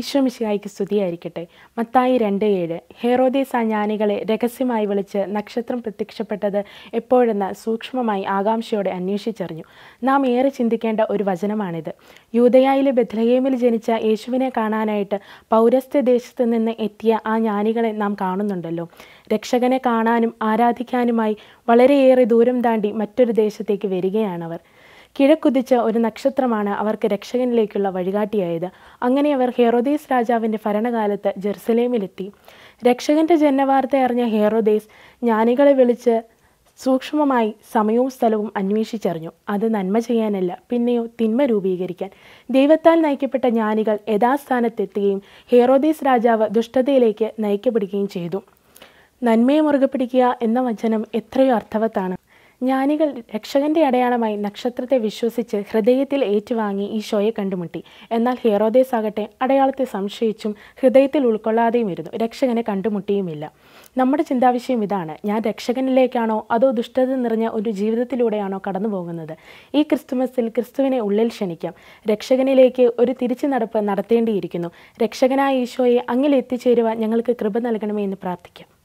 ഈശ്വമിശിഹായിക്ക് സ്തുതിയായിരിക്കട്ടെ മത്തായി രണ്ട് ഏഴ് ഹേറോദീസ് ആ ജ്ഞാനികളെ രഹസ്യമായി വിളിച്ച് നക്ഷത്രം പ്രത്യക്ഷപ്പെട്ടത് എപ്പോഴെന്ന് സൂക്ഷ്മമായി ആകാംക്ഷയോടെ അന്വേഷിച്ചറിഞ്ഞു നാം ഏറെ ചിന്തിക്കേണ്ട ഒരു വചനമാണിത് യൂതയായിലെ ബethlehem-ൽ ജനിച്ച യേശുവിനെ കാണാനായിട്ട് പൗരസ്ത്യ ദേശത്ത് നിന്ന് എത്തിയ ആ ജ്ഞാനികളെ നാം കാണുന്നുണ്ടല്ലോ രക്ഷകനെ കാണാനും ആരാധിക്കാനുമായി വളരെയേറെ ദൂരം താണ്ടി മറ്റൊരു ദേശത്തേക്ക് വരികയാണവർ കിഴക്കുതിച്ച ഒരു നക്ഷത്രമാണ് അവർക്ക് രക്ഷകനിലേക്കുള്ള വഴികാട്ടിയായത് അങ്ങനെ അവർ ഹെറോദേസ് രാജാവിൻ്റെ ഭരണകാലത്ത് ജെറുസലേമിലെത്തി രക്ഷകന്റെ ജന്മവാർത്ത അറിഞ്ഞ ഹെറോദേസ് ജ്ഞാനികളെ വിളിച്ച് സൂക്ഷ്മമായി സമയവും സ്ഥലവും അന്വേഷിച്ചറിഞ്ഞു അത് നന്മ ചെയ്യാനല്ല പിന്നെയോ തിന്മ രൂപീകരിക്കാൻ ദൈവത്താൽ നയിക്കപ്പെട്ട ജ്ഞാനികൾ യഥാസ്ഥാനത്തെത്തുകയും ഹെറോദേസ് രാജാവ് ദുഷ്ടതയിലേക്ക് നയിക്കപ്പെടുകയും ചെയ്തു നന്മയെ മുറുകെ പിടിക്കുക എന്ന വചനം എത്രയോ അർത്ഥവത്താണ് ജ്ഞാനികൾ രക്ഷകന്റെ അടയാളമായി നക്ഷത്രത്തെ വിശ്വസിച്ച് ഹൃദയത്തിൽ ഏറ്റുവാങ്ങി ഈശോയെ കണ്ടുമുട്ടി എന്നാൽ ഹേറോദേസ് ആകട്ടെ അടയാളത്തെ സംശയിച്ചും ഹൃദയത്തിൽ ഉൾക്കൊള്ളാതെയും ഇരുന്നു രക്ഷകനെ കണ്ടുമുട്ടിയുമില്ല നമ്മുടെ ചിന്താവിഷയം ഇതാണ് ഞാൻ രക്ഷകനിലേക്കാണോ അതോ ദുഷ്ടത നിറഞ്ഞ ഒരു ജീവിതത്തിലൂടെയാണോ കടന്നു പോകുന്നത് ഈ ക്രിസ്തുമസിൽ ക്രിസ്തുവിനെ ഉള്ളിൽ ക്ഷണിക്കാം രക്ഷകനിലേക്ക് ഒരു തിരിച്ചു നടപ്പ് നടത്തേണ്ടിയിരിക്കുന്നു രക്ഷകനായ ഈശോയെ അങ്ങിൽ എത്തിച്ചേരുവാൻ ഞങ്ങൾക്ക് കൃപ നൽകണമേ എന്ന് പ്രാർത്ഥിക്കാം